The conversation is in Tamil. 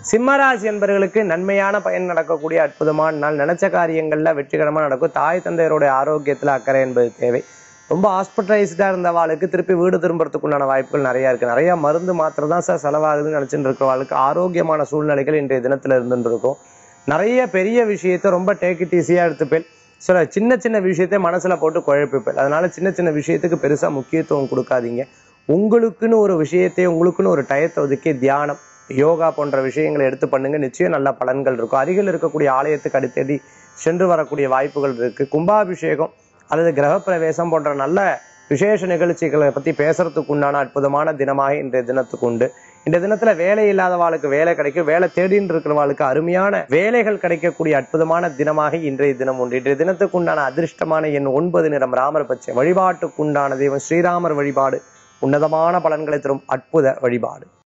சிம்மராசி என்பவர்களுக்கு நன்மையான பயன் நடக்கக்கூடிய அற்புதமான நாள் நினைச்ச காரியங்கள்ல வெற்றிகரமா நடக்கும் தாய் தந்தையருடைய ஆரோக்கியத்துல அக்கறை என்பது தேவை ரொம்ப ஹாஸ்பிட்டலைஸ்டா இருந்தவாளுக்கு திருப்பி வீடு திரும்புறதுக்கு உண்டான வாய்ப்புகள் நிறைய இருக்கு நிறைய மருந்து மாத்திரை தான் சார் செலவாகுதுன்னு நினைச்சிட்டு இருக்கிறவாளுக்கு ஆரோக்கியமான சூழ்நிலைகள் இன்றைய தினத்துல இருந்துட்டு இருக்கும் நிறைய பெரிய விஷயத்த ரொம்ப டேக் இட் ஈஸியா எடுத்துப்பேன் சில சின்ன சின்ன விஷயத்தை மனசுல போட்டு குழப்பிப்பேன் அதனால சின்ன சின்ன விஷயத்துக்கு பெருசா முக்கியத்துவம் கொடுக்காதீங்க உங்களுக்குன்னு ஒரு விஷயத்தை உங்களுக்குன்னு ஒரு டயத்தை ஒதுக்கி தியானம் யோகா போன்ற விஷயங்களை எடுத்து பண்ணுங்க நிச்சயம் நல்ல பலன்கள் இருக்கும் அருகில் இருக்கக்கூடிய ஆலயத்துக்கு அடித்தடி சென்று வரக்கூடிய வாய்ப்புகள் இருக்கு கும்பாபிஷேகம் அல்லது கிரகப்பிரவேசம் போன்ற நல்ல விசேஷ நிகழ்ச்சிகளை பத்தி பேசுறதுக்கு உண்டான அற்புதமான தினமாக இன்றைய தினத்துக்கு உண்டு இந்த தினத்துல வேலை இல்லாதவாளுக்கு வேலை கிடைக்கும் வேலை தேடின்னு இருக்கிறவாளுக்கு அருமையான வேலைகள் கிடைக்கக்கூடிய அற்புதமான தினமாக இன்றைய தினம் உண்டு இன்றைய தினத்துக்கு உண்டான அதிர்ஷ்டமான எண் ஒன்பது நிறம் ராமர் பச்சை வழிபாட்டுக்குண்டான தெய்வம் ஸ்ரீராமர் வழிபாடு உன்னதமான பலன்களை தரும் அற்புத வழிபாடு